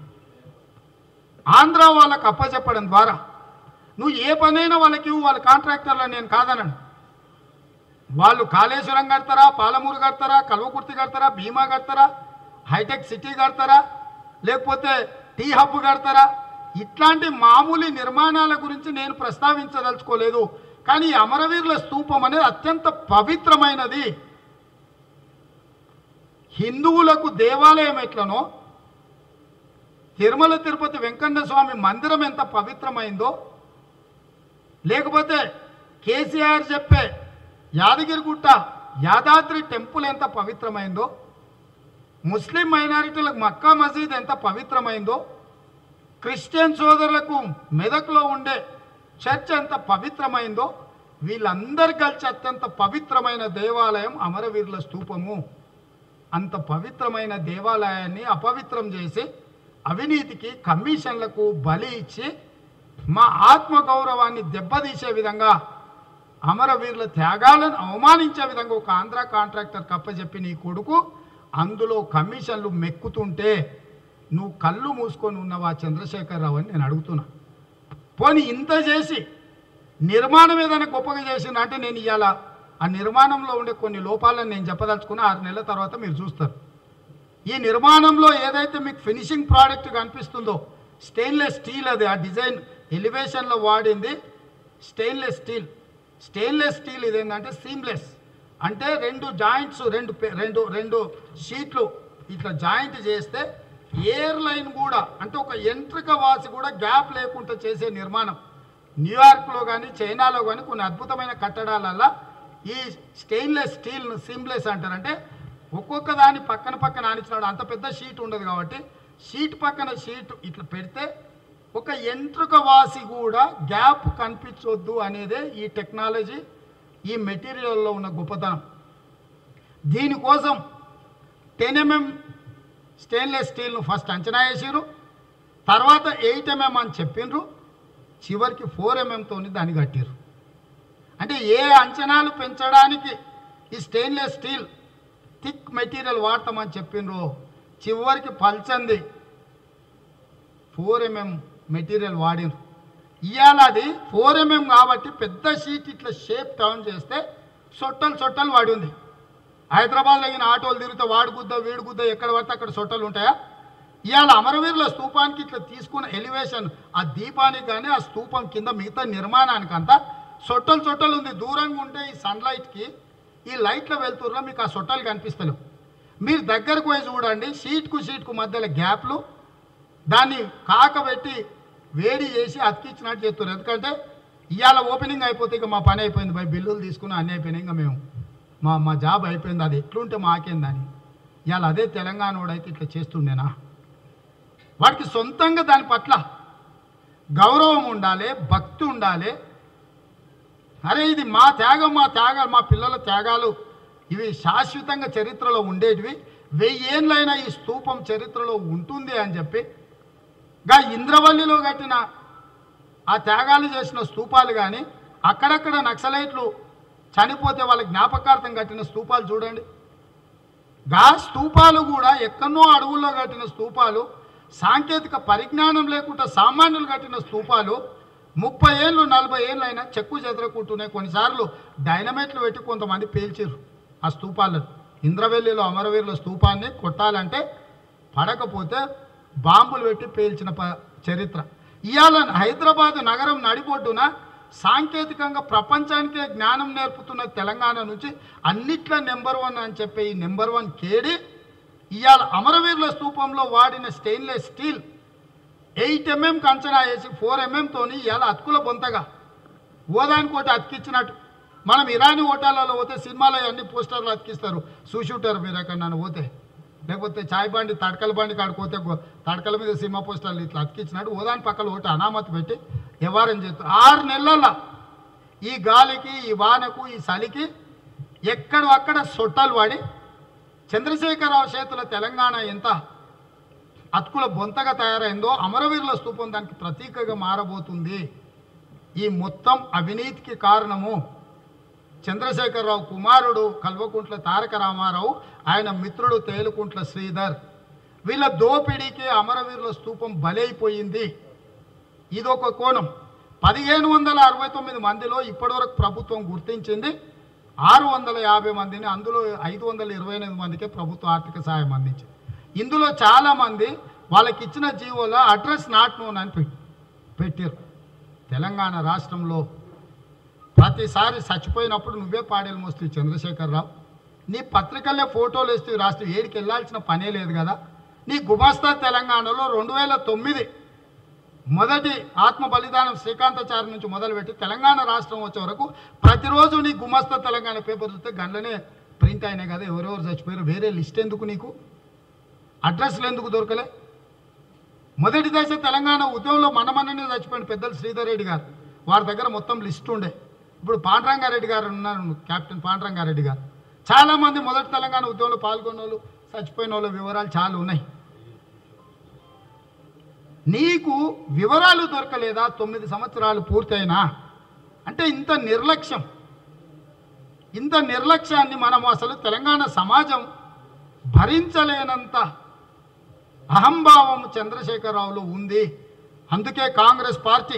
ఆంధ్ర వాళ్ళకు అప్పచెప్పడం ద్వారా నువ్వు ఏ పనైనా వాళ్ళకి ఇవ్వు, వాళ్ళ కాంట్రాక్టర్లు నేను కాదనను వాళ్ళు కాళేశ్వరం కడతారా పాలమూరు కడతారా కల్వకుర్తి కడతారా భీమా కడతారా హైటెక్ సిటీ కడతారా లేకపోతే టీ హబ్ కడతారా ఇట్లాంటి మామూలు నిర్మాణాల గురించి నేను ప్రస్తావించదలుచుకోలేదు కానీ ఈ అమరవీరుల స్తూపం అనేది అత్యంత పవిత్రమైనది హిందువులకు దేవాలయం ఎట్లనో తిరుమల తిరుపతి వెంకన్న స్వామి మందిరం ఎంత పవిత్రమైందో లేకపోతే కేసీఆర్ చెప్పే యాదగిరిగుట్ట యాదాద్రి టెంపుల్ ఎంత పవిత్రమైందో ముస్లిం మైనారిటీలకు మక్కా మసీద్ ఎంత పవిత్రమైందో క్రిస్టియన్ సోదరులకు మెదక్లో ఉండే చర్చ్ ఎంత పవిత్రమైందో వీళ్ళందరు కలిసి అత్యంత పవిత్రమైన దేవాలయం అమరవీరుల స్తూపము అంత పవిత్రమైన దేవాలయాన్ని అపవిత్రం చేసి అవినీతికి కమిషన్లకు బలి ఇచ్చి మా ఆత్మగౌరవాన్ని దెబ్బతీసే విధంగా అమరవీరుల త్యాగాలను అవమానించే విధంగా ఒక ఆంధ్ర కాంట్రాక్టర్ కప్పచెప్పి నీ కొడుకు అందులో కమిషన్లు మెక్కుతుంటే నువ్వు కళ్ళు మూసుకొని ఉన్నవా చంద్రశేఖరరావు అని నేను అడుగుతున్నా పోనీ ఇంత చేసి నిర్మాణం ఏదైనా గొప్పగా చేసింది అంటే నేను ఇవాళ ఆ నిర్మాణంలో ఉండే కొన్ని లోపాలను నేను చెప్పదలుచుకున్నా ఆరు నెలల తర్వాత మీరు చూస్తారు ఈ నిర్మాణంలో ఏదైతే మీకు ఫినిషింగ్ ప్రోడక్ట్ కనిపిస్తుందో స్టెయిన్లెస్ స్టీల్ అది ఆ డిజైన్ ఎలివేషన్లో వాడింది స్టెయిన్లెస్ స్టీల్ స్టెయిన్లెస్ స్టీల్ ఇదేంటంటే సీమ్లెస్ అంటే రెండు జాయింట్స్ రెండు పె- రెండు రెండు షీట్లు ఇట్లా జాయింట్ చేస్తే ఎయిర్ లైన్ కూడా అంటే ఒక ఎంట్రిక వాసి కూడా గ్యాప్ లేకుండా చేసే నిర్మాణం న్యూయార్క్లో కానీ చైనాలో కానీ కొన్ని అద్భుతమైన కట్టడాలల్లో ఈ స్టెయిన్లెస్ స్టీల్ను సీమ్లెస్ అంటారు అంటే ఒక్కొక్క దాని పక్కన పక్కన ఆనిచ్చినాడు అంత పెద్ద షీట్ ఉండదు కాబట్టి షీట్ పక్కన షీట్ ఇట్లా పెడితే ఒక ఎంట్రుక వాసి కూడా గ్యాప్ కనిపించొద్దు అనేదే ఈ టెక్నాలజీ ఈ మెటీరియల్లో ఉన్న గొప్పతనం దీనికోసం టెన్ ఎంఎం స్టెయిన్లెస్ స్టీల్ను ఫస్ట్ అంచనా వేసిర్రు తర్వాత ఎయిట్ ఎంఎం అని చెప్పిండ్రు చివరికి ఫోర్ ఎంఎంతో దాన్ని కట్టిర్రు అంటే ఏ అంచనాలు పెంచడానికి ఈ స్టెయిన్లెస్ స్టీల్ థిక్ మెటీరియల్ వాడతామని చెప్పిండ్రు చివరికి పల్చంది ఫోర్ ఎంఎం మెటీరియల్ వాడినరు ఇవాళ అది ఫోర్ ఎంఎం కాబట్టి పెద్ద షీట్ ఇట్లా షేప్ టర్న్ చేస్తే సొట్టలు సొట్టలు వాడి ఉంది హైదరాబాద్ తగిన ఆటోలు తిరిగితే వాడు గుద్ద వీడు గుద్ద ఎక్కడ పడితే అక్కడ సొట్టలు ఉంటాయా ఇవాళ అమరవీరుల స్తూపానికి ఇట్లా తీసుకున్న ఎలివేషన్ ఆ దీపానికి కానీ ఆ స్తూపం కింద మిగతా నిర్మాణానికి అంతా సొట్టలు సొట్టలు ఉంది దూరంగా ఉంటే ఈ సన్లైట్కి ఈ లైట్లో వెళ్తుర్లో మీకు ఆ సొట్టలు కనిపిస్తలేవు మీరు దగ్గరకు పోయి చూడండి షీట్కు షీట్కు మధ్యలో గ్యాప్లు దాన్ని కాకబెట్టి వేడి చేసి అతికిచ్చినట్టు చెప్తున్నారు ఎందుకంటే ఇవాళ ఓపెనింగ్ అయిపోతే ఇక మా పని అయిపోయింది బై బిల్లులు తీసుకుని అన్నీ అయిపోయినాయి ఇంకా మేము మా మా జాబ్ అయిపోయింది అది ఎట్లుంటే మాకేందని ఇవాళ అదే తెలంగాణ వాడైతే ఇట్లా చేస్తుండేనా వాడికి సొంతంగా దాని పట్ల గౌరవం ఉండాలి భక్తి ఉండాలి అరే ఇది మా త్యాగం మా త్యాగాలు మా పిల్లల త్యాగాలు ఇవి శాశ్వతంగా చరిత్రలో ఉండేటివి వెయ్యేళ్ళైనా ఈ స్తూపం చరిత్రలో ఉంటుంది అని చెప్పి గా ఇంద్రవల్లిలో కట్టిన ఆ త్యాగాలు చేసిన స్తూపాలు కానీ అక్కడక్కడ నక్సలైట్లు చనిపోతే వాళ్ళ జ్ఞాపకార్థం కట్టిన స్తూపాలు చూడండి గా స్తూపాలు కూడా ఎక్కడో అడవుల్లో కట్టిన స్తూపాలు సాంకేతిక పరిజ్ఞానం లేకుండా సామాన్యులు కట్టిన స్తూపాలు ముప్పై ఏళ్ళు నలభై ఏళ్ళు అయినా చెక్కు చెదరకుంటున్నాయి కొన్నిసార్లు డైనమైట్లు పెట్టి కొంతమంది పేల్చారు ఆ స్తూపాలను ఇంద్రవెల్లిలో అమరవీరుల స్తూపాన్ని కొట్టాలంటే పడకపోతే బాంబులు పెట్టి పేల్చిన ప చరిత్ర ఇవాళ హైదరాబాద్ నగరం నడిబొడ్డున సాంకేతికంగా ప్రపంచానికే జ్ఞానం నేర్పుతున్న తెలంగాణ నుంచి అన్నిట్ల నెంబర్ వన్ అని చెప్పే ఈ నెంబర్ వన్ కేడి ఇవాళ అమరవీరుల స్తూపంలో వాడిన స్టెయిన్లెస్ స్టీల్ ఎయిట్ ఎంఎం కంచనా వేసి ఫోర్ ఎంఎంతోని ఇవాళ అతుకుల బొంతగా ఓదానికి ఒకటి అతికిచ్చినట్టు మనం ఇరానీ హోటళ్ళలో పోతే సినిమాలో అన్ని పోస్టర్లు అతికిస్తారు చూసుంటారు మీరు ఎక్కడ నన్ను పోతే లేకపోతే చాయ్ బండి తడకల బండి కాడిపోతే గో- తడకల మీద సినిమా పోస్టర్లు ఇట్లా అతికించినట్టు ఓదాని పక్కన ఒకటి అనామతి పెట్టి వ్యవహారం చేస్తారు ఆరు నెలల ఈ గాలికి ఈ వానకు ఈ చలికి ఎక్కడ అక్కడ సొట్టలు వాడి చంద్రశేఖరరావు చేతుల తెలంగాణ ఎంత అతుకుల బొంతగా తయారైందో అమరవీరుల స్తూపం దానికి ప్రతీకగా మారబోతుంది ఈ మొత్తం అవినీతికి కారణము చంద్రశేఖరరావు కుమారుడు కల్వకుంట్ల తారక రామారావు ఆయన మిత్రుడు తేలుకుంట్ల శ్రీధర్ వీళ్ళ దోపిడీకి అమరవీరుల స్తూపం బలైపోయింది ఇదొక కోణం పదిహేను వందల అరవై తొమ్మిది మందిలో ఇప్పటివరకు ప్రభుత్వం గుర్తించింది ఆరు వందల యాభై మందిని అందులో ఐదు వందల ఇరవై ఎనిమిది మందికే ప్రభుత్వం ఆర్థిక సహాయం అందించింది ఇందులో చాలామంది వాళ్ళకి ఇచ్చిన జీవోలో అడ్రస్ నాట్ నోన్ అని పెట్- పెట్టారు తెలంగాణ రాష్ట్రంలో ప్రతిసారి చచ్చిపోయినప్పుడు నువ్వే పాడేలు మోస్తూ చంద్రశేఖరరావు నీ పత్రికల్లో ఫోటోలు వేస్తూ రాస్తూ ఏడికి వెళ్ళాల్సిన పనే లేదు కదా నీ గుమాస్తా తెలంగాణలో రెండు వేల తొమ్మిది మొదటి ఆత్మ బలిదానం శ్రీకాంతాచారి నుంచి మొదలుపెట్టి తెలంగాణ రాష్ట్రం వచ్చే వరకు ప్రతిరోజు నీ గుమాస్తా తెలంగాణ పేపర్ చూస్తే గంటలనే ప్రింట్ అయినాయి కదా ఎవరెవరు చచ్చిపోయారు వేరే లిస్ట్ ఎందుకు నీకు అడ్రస్లు ఎందుకు దొరకలే మొదటి దశ తెలంగాణ ఉద్యమంలో మనమన్ననే చచ్చిపోయిన పెద్దలు శ్రీధర్ రెడ్డి గారు వారి దగ్గర మొత్తం లిస్ట్ ఉండే ఇప్పుడు పాండ్రంగారెడ్డి గారు ఉన్నారు కెప్టెన్ పాండ్రంగారెడ్డి గారు చాలామంది మొదటి తెలంగాణ ఉద్యమంలో పాల్గొన్న వాళ్ళు చచ్చిపోయిన వాళ్ళ వివరాలు చాలా ఉన్నాయి నీకు వివరాలు దొరకలేదా తొమ్మిది సంవత్సరాలు పూర్తయినా అంటే ఇంత నిర్లక్ష్యం ఇంత నిర్లక్ష్యాన్ని మనం అసలు తెలంగాణ సమాజం భరించలేనంత అహంభావం చంద్రశేఖరరావులో ఉంది అందుకే కాంగ్రెస్ పార్టీ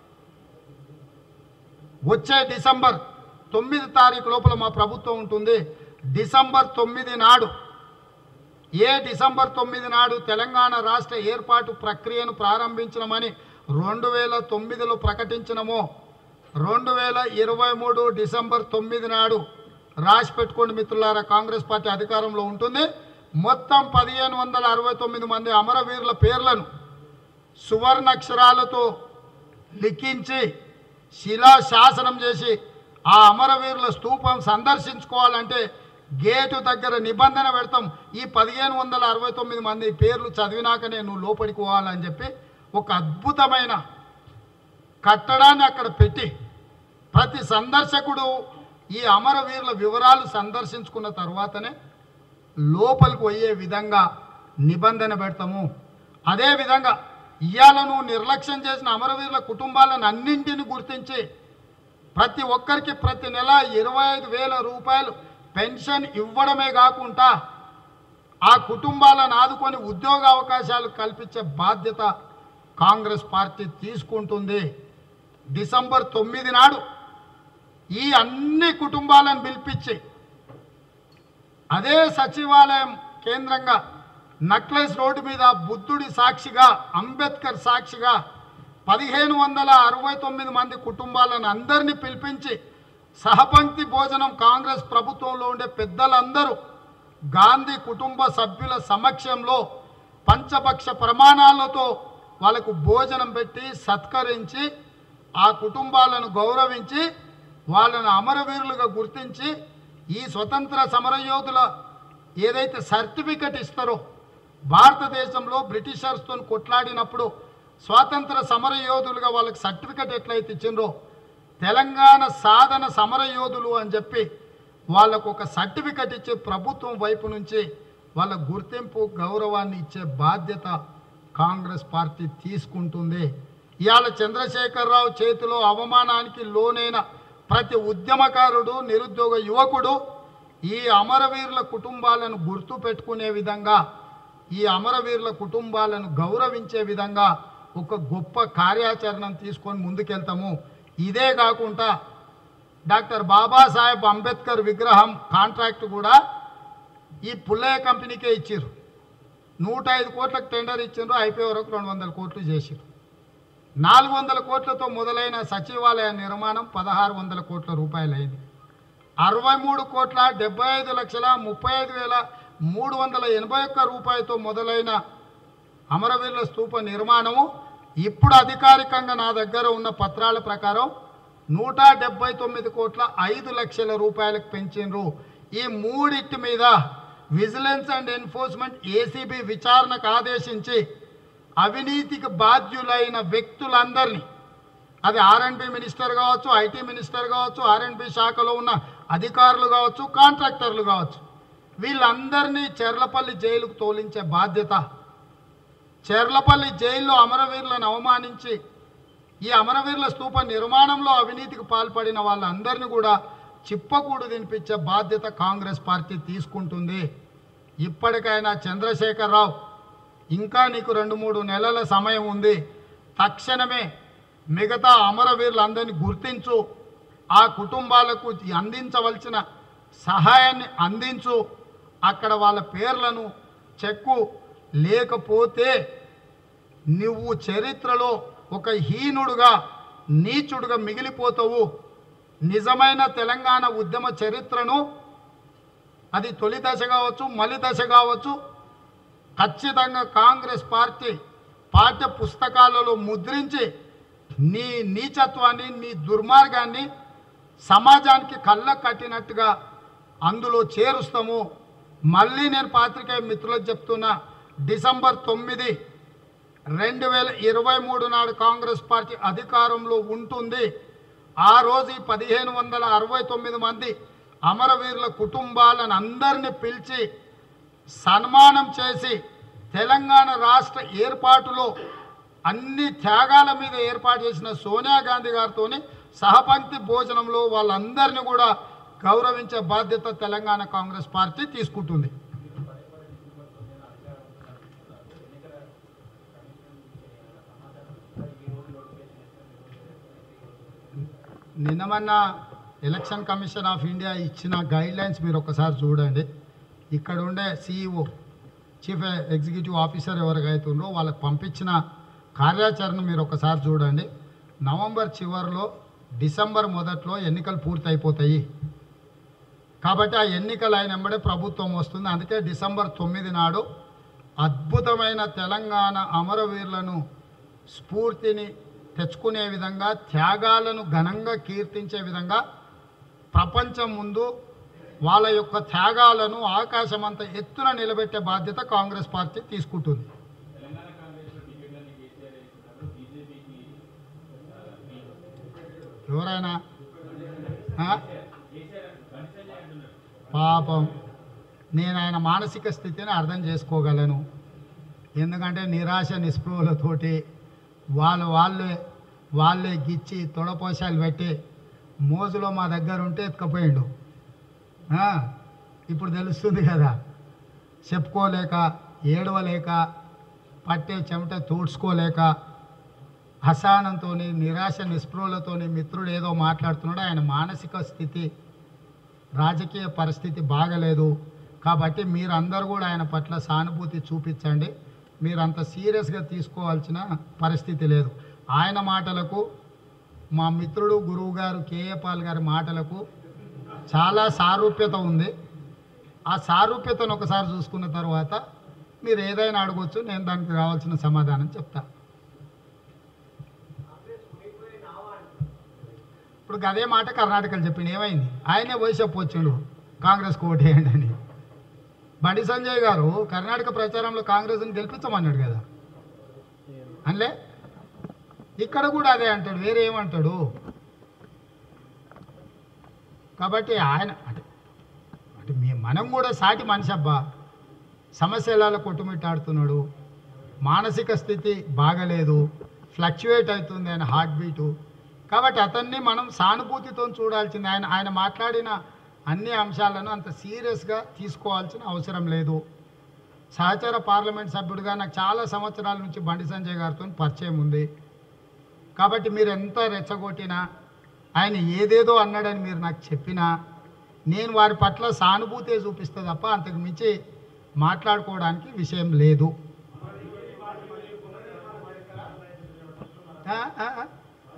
వచ్చే డిసెంబర్ తొమ్మిది తారీఖు లోపల మా ప్రభుత్వం ఉంటుంది డిసెంబర్ తొమ్మిది నాడు ఏ డిసెంబర్ తొమ్మిది నాడు తెలంగాణ రాష్ట్ర ఏర్పాటు ప్రక్రియను ప్రారంభించడమని రెండు వేల తొమ్మిదిలో ప్రకటించినమో రెండు వేల ఇరవై మూడు డిసెంబర్ తొమ్మిది నాడు రాసి పెట్టుకోండి మిత్రులారా కాంగ్రెస్ పార్టీ అధికారంలో ఉంటుంది మొత్తం పదిహేను వందల అరవై తొమ్మిది మంది అమరవీరుల పేర్లను సువర్ణాక్షరాలతో లిఖించి శిలా శాసనం చేసి ఆ అమరవీరుల స్తూపం సందర్శించుకోవాలంటే గేటు దగ్గర నిబంధన పెడతాం ఈ పదిహేను వందల అరవై తొమ్మిది మంది పేర్లు చదివినాకనే నువ్వు లోపలికి పోవాలని చెప్పి ఒక అద్భుతమైన కట్టడాన్ని అక్కడ పెట్టి ప్రతి సందర్శకుడు ఈ అమరవీరుల వివరాలు సందర్శించుకున్న తర్వాతనే లోపలికి పోయే విధంగా నిబంధన పెడతాము అదేవిధంగా ఇయ్యాలను నిర్లక్ష్యం చేసిన అమరవీరుల కుటుంబాలను అన్నింటిని గుర్తించి ప్రతి ఒక్కరికి ప్రతి నెల ఇరవై ఐదు వేల రూపాయలు పెన్షన్ ఇవ్వడమే కాకుండా ఆ కుటుంబాలను ఆదుకొని ఉద్యోగ అవకాశాలు కల్పించే బాధ్యత కాంగ్రెస్ పార్టీ తీసుకుంటుంది డిసెంబర్ తొమ్మిది నాడు ఈ అన్ని కుటుంబాలను పిలిపించి అదే సచివాలయం కేంద్రంగా నక్లెస్ రోడ్డు మీద బుద్ధుడి సాక్షిగా అంబేద్కర్ సాక్షిగా పదిహేను వందల అరవై తొమ్మిది మంది కుటుంబాలను అందరినీ పిలిపించి సహపంక్తి భోజనం కాంగ్రెస్ ప్రభుత్వంలో ఉండే పెద్దలందరూ గాంధీ కుటుంబ సభ్యుల సమక్షంలో పంచపక్ష ప్రమాణాలతో వాళ్ళకు భోజనం పెట్టి సత్కరించి ఆ కుటుంబాలను గౌరవించి వాళ్ళను అమరవీరులుగా గుర్తించి ఈ స్వతంత్ర సమరయోధుల ఏదైతే సర్టిఫికెట్ ఇస్తారో భారతదేశంలో బ్రిటిషర్స్తో కొట్లాడినప్పుడు స్వాతంత్ర సమరయోధులుగా వాళ్ళకి సర్టిఫికెట్ ఎట్లయితే ఇచ్చిండ్రో తెలంగాణ సాధన సమరయోధులు అని చెప్పి వాళ్ళకు ఒక సర్టిఫికెట్ ఇచ్చి ప్రభుత్వం వైపు నుంచి వాళ్ళ గుర్తింపు గౌరవాన్ని ఇచ్చే బాధ్యత కాంగ్రెస్ పార్టీ తీసుకుంటుంది ఇవాళ చంద్రశేఖరరావు చేతిలో అవమానానికి లోనైన ప్రతి ఉద్యమకారుడు నిరుద్యోగ యువకుడు ఈ అమరవీరుల కుటుంబాలను గుర్తు పెట్టుకునే విధంగా ఈ అమరవీరుల కుటుంబాలను గౌరవించే విధంగా ఒక గొప్ప కార్యాచరణను తీసుకొని ముందుకెళ్తాము ఇదే కాకుండా డాక్టర్ బాబాసాహెబ్ అంబేద్కర్ విగ్రహం కాంట్రాక్ట్ కూడా ఈ పుల్లయ్య కంపెనీకే ఇచ్చారు నూట ఐదు కోట్లకు టెండర్ ఇచ్చిండ్రు అయిపోయే వరకు రెండు వందల కోట్లు చేసిరు నాలుగు వందల కోట్లతో మొదలైన సచివాలయ నిర్మాణం పదహారు వందల కోట్ల రూపాయలు అయింది అరవై మూడు కోట్ల డెబ్బై ఐదు లక్షల ముప్పై ఐదు వేల మూడు వందల ఎనభై ఒక్క రూపాయలతో మొదలైన అమరవీరుల స్తూప నిర్మాణము ఇప్పుడు అధికారికంగా నా దగ్గర ఉన్న పత్రాల ప్రకారం నూట డెబ్బై తొమ్మిది కోట్ల ఐదు లక్షల రూపాయలకు పెంచిండ్రు ఈ మూడింటి మీద విజిలెన్స్ అండ్ ఎన్ఫోర్స్మెంట్ ఏసీబీ విచారణకు ఆదేశించి అవినీతికి బాధ్యులైన వ్యక్తులందరినీ అది ఆర్ఎండ్బి మినిస్టర్ కావచ్చు ఐటీ మినిస్టర్ కావచ్చు ఆర్ఎండ్బి శాఖలో ఉన్న అధికారులు కావచ్చు కాంట్రాక్టర్లు కావచ్చు వీళ్ళందరినీ చెర్లపల్లి జైలుకు తోలించే బాధ్యత చెర్లపల్లి జైల్లో అమరవీరులను అవమానించి ఈ అమరవీరుల స్తూప నిర్మాణంలో అవినీతికి పాల్పడిన వాళ్ళందరినీ కూడా చిప్పకూడు తినిపించే బాధ్యత కాంగ్రెస్ పార్టీ తీసుకుంటుంది ఇప్పటికైనా చంద్రశేఖరరావు ఇంకా నీకు రెండు మూడు నెలల సమయం ఉంది తక్షణమే మిగతా అమరవీరులందరినీ గుర్తించు ఆ కుటుంబాలకు అందించవలసిన సహాయాన్ని అందించు అక్కడ వాళ్ళ పేర్లను చెక్కు లేకపోతే నువ్వు చరిత్రలో ఒక హీనుడుగా నీచుడుగా మిగిలిపోతావు నిజమైన తెలంగాణ ఉద్యమ చరిత్రను అది తొలి దశ కావచ్చు మలి దశ కావచ్చు ఖచ్చితంగా కాంగ్రెస్ పార్టీ పాఠ్య పుస్తకాలలో ముద్రించి నీ నీచత్వాన్ని నీ దుర్మార్గాన్ని సమాజానికి కళ్ళ కట్టినట్టుగా అందులో చేరుస్తాము మళ్ళీ నేను పాత్రికేయ మిత్రులకు చెప్తున్నా డిసెంబర్ తొమ్మిది రెండు వేల ఇరవై మూడు నాడు కాంగ్రెస్ పార్టీ అధికారంలో ఉంటుంది ఆ రోజు ఈ పదిహేను వందల అరవై తొమ్మిది మంది అమరవీరుల కుటుంబాలను అందరినీ పిలిచి సన్మానం చేసి తెలంగాణ రాష్ట్ర ఏర్పాటులో అన్ని త్యాగాల మీద ఏర్పాటు చేసిన సోనియా గాంధీ గారితో సహపంక్తి భోజనంలో వాళ్ళందరినీ కూడా గౌరవించే బాధ్యత తెలంగాణ కాంగ్రెస్ పార్టీ తీసుకుంటుంది నిన్న మొన్న ఎలక్షన్ కమిషన్ ఆఫ్ ఇండియా ఇచ్చిన గైడ్ లైన్స్ మీరు ఒకసారి చూడండి ఇక్కడ ఉండే సిఇఓ చీఫ్ ఎగ్జిక్యూటివ్ ఆఫీసర్ ఎవరికైతే ఉందో వాళ్ళకి పంపించిన కార్యాచరణ మీరు ఒకసారి చూడండి నవంబర్ చివరిలో డిసెంబర్ మొదట్లో ఎన్నికలు పూర్తి అయిపోతాయి కాబట్టి ఆ ఎన్నికలు అయిన వెంబడే ప్రభుత్వం వస్తుంది అందుకే డిసెంబర్ తొమ్మిది నాడు అద్భుతమైన తెలంగాణ అమరవీరులను స్ఫూర్తిని తెచ్చుకునే విధంగా త్యాగాలను ఘనంగా కీర్తించే విధంగా ప్రపంచం ముందు వాళ్ళ యొక్క త్యాగాలను ఆకాశమంత ఎత్తున నిలబెట్టే బాధ్యత కాంగ్రెస్ పార్టీ తీసుకుంటుంది ఎవరైనా ఆ? పాపం నేను ఆయన మానసిక స్థితిని అర్థం చేసుకోగలను ఎందుకంటే నిరాశ నిస్పృహలతోటి వాళ్ళు వాళ్ళే వాళ్ళే గిచ్చి తొడపోశాలు పెట్టి మోజులో మా దగ్గర ఉంటే ఎత్తుకపోయిండు ఆ, ఇప్పుడు తెలుస్తుంది కదా చెప్పుకోలేక ఏడవలేక పట్టే చెమట తూడ్చుకోలేక అసహనంతో నిరాశ నిస్పృహలతో మిత్రుడు ఏదో మాట్లాడుతున్నాడు ఆయన మానసిక స్థితి రాజకీయ పరిస్థితి బాగలేదు కాబట్టి మీరందరూ కూడా ఆయన పట్ల సానుభూతి చూపించండి మీరు అంత సీరియస్గా తీసుకోవాల్సిన పరిస్థితి లేదు ఆయన మాటలకు మా మిత్రుడు గురువు గారు కేఏ పాల్ గారి మాటలకు చాలా సారూప్యత ఉంది ఆ సారూప్యతను ఒకసారి చూసుకున్న తర్వాత మీరు ఏదైనా అడగొచ్చు నేను దానికి కావాల్సిన సమాధానం చెప్తా ఇప్పుడు అదే మాట కర్ణాటకలో చెప్పిండు ఏమైంది ఆయనే పోయి చెప్పొచ్చిండు కాంగ్రెస్కి ఓటేయండి అని బండి సంజయ్ గారు కర్ణాటక ప్రచారంలో కాంగ్రెస్ని గెలిపించమన్నాడు కదా అనలే ఇక్కడ కూడా అదే అంటాడు వేరే ఏమంటాడు కాబట్టి ఆయన అంటే అంటే మీ మనం కూడా సాటి మనిషి అబ్బా సమస్యలలో కొట్టుమిట్టాడుతున్నాడు మానసిక స్థితి బాగలేదు ఫ్లక్చువేట్ అవుతుంది ఆయన హార్ట్ బీటు కాబట్టి అతన్ని మనం సానుభూతితో చూడాల్సింది ఆయన ఆయన మాట్లాడిన అన్ని అంశాలను అంత సీరియస్గా తీసుకోవాల్సిన అవసరం లేదు సహచర పార్లమెంట్ సభ్యుడిగా నాకు చాలా సంవత్సరాల నుంచి బండి సంజయ్ గారితో పరిచయం ఉంది కాబట్టి మీరు ఎంత రెచ్చగొట్టినా ఆయన ఏదేదో అన్నాడని మీరు నాకు చెప్పినా నేను వారి పట్ల సానుభూతే చూపిస్తే తప్ప అంతకు మించి మాట్లాడుకోవడానికి విషయం లేదు ఆ, ఆ, ఆ.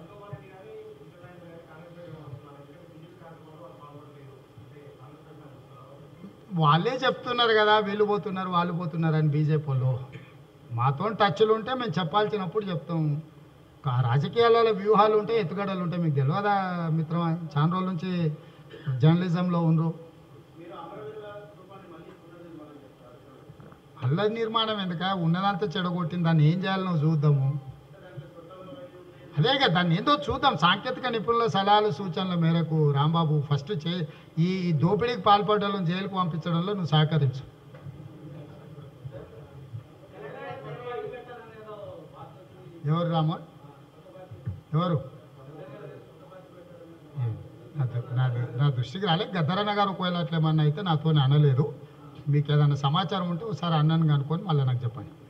వాళ్ళే చెప్తున్నారు కదా వీళ్ళు పోతున్నారు వాళ్ళు పోతున్నారు అని బీజేపీ వాళ్ళు మాతో టచ్లు ఉంటే మేము చెప్పాల్సినప్పుడు చెప్తాం కా- రాజకీయాలలో వ్యూహాలు ఉంటే ఎత్తుగడలు ఉంటాయి మీకు తెలియదా మిత్రమా చాలా రోజుల నుంచి జర్నలిజంలో ఉండరు అల్ల నిర్మాణం ఎందుక ఉన్నదంతా చెడగొట్టింది దాన్ని ఏం చేయాలో నువ్వు చూద్దాము అదే కదా దాన్ని ఏందో చూద్దాం సాంకేతిక నిపుణుల సలహాలు సూచనల మేరకు రాంబాబు ఫస్ట్ చే ఈ ఈ దోపిడీకి పాల్పడడం జైలుకు పంపించడంలో నువ్వు సహకరించు ఎవరు రామా ఎవరు ఏ, నా ద- నా ద- నా దృష్టికి రాలే గద్దరన్న గారు ఒకవేళ అట్లేమన్నా అయితే నాతో అనలేదు మీకు ఏదైనా సమాచారం ఉంటే ఒకసారి అన్నను కనుక్కొని మళ్ళీ నాకు చెప్పండి